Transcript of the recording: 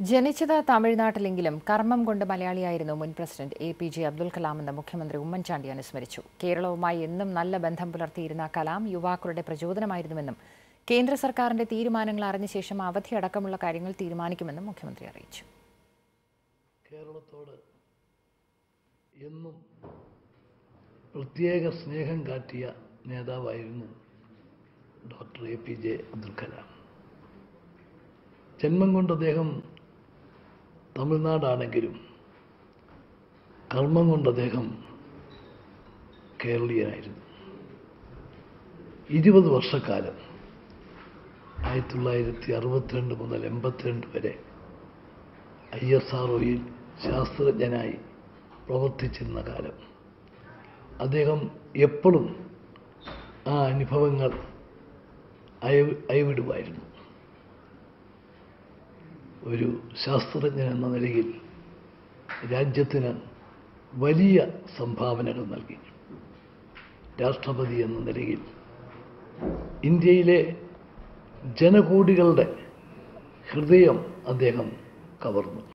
ജനിച്ചത് തമിഴ്നാട്ടിലെങ്കിലും കർമ്മം കൊണ്ട് മലയാളിയായിരുന്നു മുൻ president A P J Abdul Kalam എന്ന് മുഖ്യമന്ത്രി ഉമ്മൻചാണ്ടി അനുസ്മരിച്ചു കേരളവുമായി എന്നും നല്ല ബന്ധം പുലർത്തിയിരുന്ന കലാം യുവാക്കളുടെ പ്രചോദനമായിരുന്നുവെന്നും കേന്ദ്ര സർക്കാരിന്റെ തീരുമാനങ്ങൾ അറിഞ്ഞ ശേഷം അവധിയടക്കമുള്ള കാര്യങ്ങൾ തീരുമാനിക്കുമെന്നും മുഖ്യമന്ത്രി അറിയിച്ചു കേരളത്തോട് എന്നും പ്രത്യേക സ്നേഹം കാട്ടിയ നേതാവായിരുന്നു doctor A P J Abdul Kalam ജന്മം കൊണ്ട് അദ്ദേഹം തമിഴ്നാടാണെങ്കിലും കർമ്മം കൊണ്ട് അദ്ദേഹം കേരളീയനായിരുന്നു ഇരുപത് വർഷക്കാലം ആയിരത്തി തൊള്ളായിരത്തി അറുപത്തിരണ്ട് മുതൽ എൺപത്തിരണ്ട് വരെ ഐ എസ് ആർ ഒയിൽ ശാസ്ത്രജ്ഞനായി പ്രവർത്തിച്ചിരുന്ന കാലം അദ്ദേഹം എപ്പോഴും ആ അനുഭവങ്ങൾ അയവ് അയവിടുമായിരുന്നു ഒരു ശാസ്ത്രജ്ഞൻ എന്ന നിലയിൽ രാജ്യത്തിന് വലിയ സംഭാവനകൾ നൽകി രാഷ്ട്രപതി എന്ന നിലയിൽ ഇന്ത്യയിലെ ജനകോടികളുടെ ഹൃദയം അദ്ദേഹം കവർന്നു